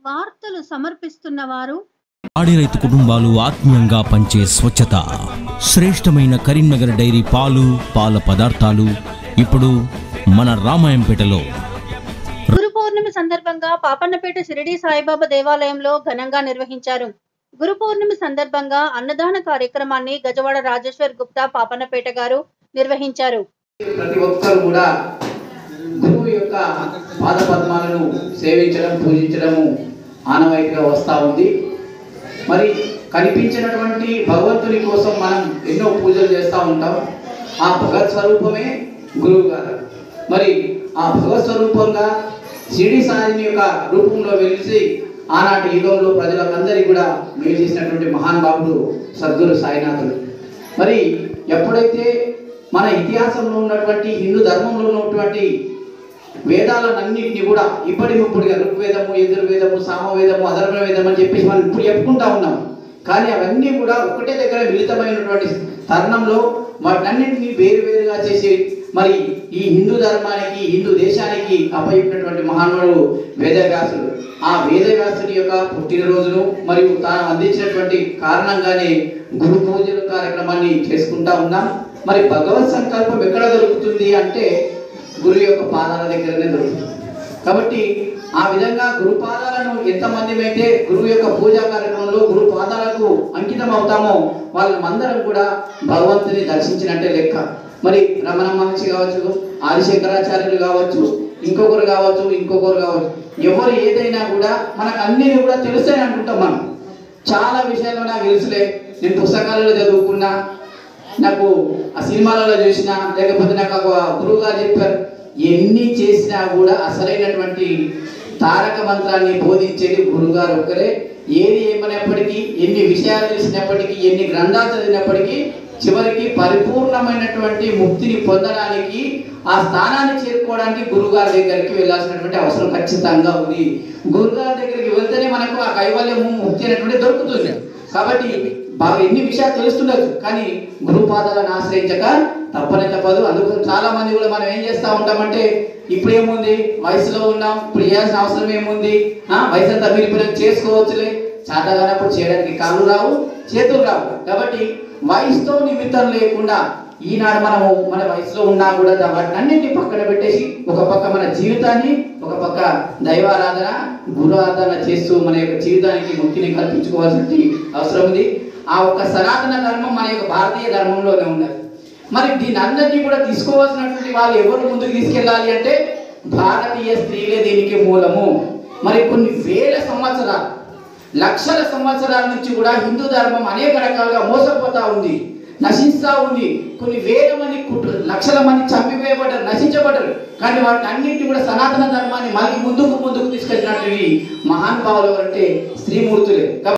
వార్తలు సమర్పిస్తున్న వారు పాడి రైతు కుటుంబాలు ఆత్మీయంగా పంచే స్వచ్ఛత శ్రేష్టమైన కరీంనగర్ డైరీ పాలు పాల పదార్థాలు ఇప్పుడు మన రామాయంపేటలో గురు పౌర్ణమి సందర్భంగా పాపన్నపేట షిరిడి సాయిబాబా దేవాలయంలో ఘనంగా నిర్వహించారు గురు పౌర్ణమి సందర్భంగా అన్నదాన కార్యక్రమాన్ని గజవాడ రాజేశ్వర్ గుప్తా పాపన్నపేట గారు నిర్వహించారు ప్రతి ఒక్కరు కూడా గురువు యొక్క పాద పద్మాలను సేవించడం పూజించడము ఆనవాయితీగా వస్తూ ఉంది మరి కనిపించినటువంటి భగవంతుని కోసం మనం ఎన్నో పూజలు చేస్తూ ఉంటాం ఆ భగవత్ స్వరూపమే గురువు గారు మరి ఆ భగవత్ స్వరూపంగా షిరిడి సాయిని యొక్క రూపంలో వెలిసి ఆనాటి యుగంలో ప్రజలకందరికీ కూడా మేలు చేసినటువంటి మహానుభావుడు సద్గురు సాయినాథుడు మరి ఎప్పుడైతే మన ఇతిహాసంలో ఉన్నటువంటి హిందూ ధర్మంలో ఉన్నటువంటి వేదాలన్నింటినీ కూడా ఇప్పటి ముప్పుడుగా ఋగ్వేదము యజుర్వేదము సామవేదము అధర్వ వేదం అని చెప్పేసి మనం ఇప్పుడు చెప్పుకుంటా ఉన్నాం కానీ అవన్నీ కూడా ఒకటే దగ్గర మిళితమైనటువంటి తరుణంలో వాటన్నింటినీ వేరు వేరుగా చేసి మరి ఈ హిందూ ధర్మానికి హిందూ దేశానికి అప్పచెప్పినటువంటి మహానుడు వేదవ్యాసుడు ఆ వేదవ్యాసుని యొక్క పుట్టినరోజును మరియు తాను అందించినటువంటి కారణంగానే గురు పూజల కార్యక్రమాన్ని చేసుకుంటా ఉన్నాం మరి భగవత్ సంకల్పం ఎక్కడ దొరుకుతుంది అంటే గురు యొక్క పాదాల దగ్గరనే దొరుకుతుంది కాబట్టి ఆ విధంగా గురు పాదాలను ఎంతమంది అయితే గురువు యొక్క పూజా కార్యక్రమంలో గురు పాదాలకు అంకితం అవుతామో వాళ్ళమందరం కూడా భగవంతుని దర్శించినట్టే లెక్క మరి రమణ మహర్షి కావచ్చు ఆదిశంకరాచార్యులు కావచ్చు ఇంకొకరు కావచ్చు ఇంకొకరు కావచ్చు ఎవరు ఏదైనా కూడా మనకు అన్ని కూడా తెలుస్తాయి అనుకుంటాం మనం చాలా విషయాలు నాకు తెలుసులే నేను పుస్తకాలలో చదువుకున్నా నాకు ఆ సినిమాలలో చూసినా లేకపోతే నాకు ఒక గురువు గారు చెప్పారు ఎన్ని చేసినా కూడా అసలైనటువంటి తారక మంత్రాన్ని బోధించేది గురుగారు ఒక్కరే ఏది ఏమైనప్పటికీ ఎన్ని విషయాలు తెలిసినప్పటికీ ఎన్ని గ్రంథాలు చదివినప్పటికీ చివరికి పరిపూర్ణమైనటువంటి ముక్తిని పొందడానికి ఆ స్థానాన్ని చేరుకోవడానికి గురుగారి దగ్గరికి వెళ్ళాల్సినటువంటి అవసరం ఖచ్చితంగా ఉంది గురుగారి దగ్గరికి వెళ్తేనే మనకు ఆ కైవల్యము ముక్తి అనేటువంటి దొరుకుతుంది కాబట్టి బాగా ఎన్ని విషయాలు తెలుస్తుండొచ్చు కానీ గురుపాదాలను ఆశ్రయించక తప్పనే తప్పదు అందుకోసం చాలా మంది కూడా మనం ఏం చేస్తూ ఉంటామంటే ఇప్పుడు ఏముంది వయసులో ఉన్నాం ఇప్పుడు చేయాల్సిన అవసరం ఏముంది ఆ, వయసు అంతా మీరు ఇప్పుడు చేసుకోవచ్చులే చేతగానప్పుడు చేయడానికి కాళ్ళు రావు చేతులు రావు కాబట్టి వయసుతో నిమిత్తం లేకుండా ఈనాడు మనము మన వయసులో ఉన్నా కూడా వాటిని అన్నింటినీ పక్కన పెట్టేసి ఒక పక్క మన జీవితాన్ని ఒక పక్క దైవారాధన గురు ఆరాధన చేస్తూ మన యొక్క జీవితానికి ముక్తిని కల్పించుకోవాల్సిన అవసరం ఉంది ఆ ఒక్క సనాతన ధర్మం మన యొక్క భారతీయ ధర్మంలోనే ఉన్నది మరి దీని అందరినీ కూడా తీసుకోవాల్సినటువంటి వాళ్ళు ఎవరు ముందుకు తీసుకెళ్ళాలి అంటే భారతీయ స్త్రీలే దీనికి మూలము మరి కొన్ని వేల సంవత్సరాలు లక్షల సంవత్సరాల నుంచి కూడా హిందూ ధర్మం అనేక రకాలుగా మోసపోతా ఉంది నశిస్తూ ఉంది కొన్ని వేల మంది కుట్ర లక్షల మంది చంపివేయబడ్డారు నశించబడ్డారు కానీ వాటిని అన్నింటినీ కూడా సనాతన ధర్మాన్ని మళ్ళీ ముందుకు ముందుకు తీసుకెళ్ళినటువంటి మహానుభావులు అంటే స్త్రీమూర్తులే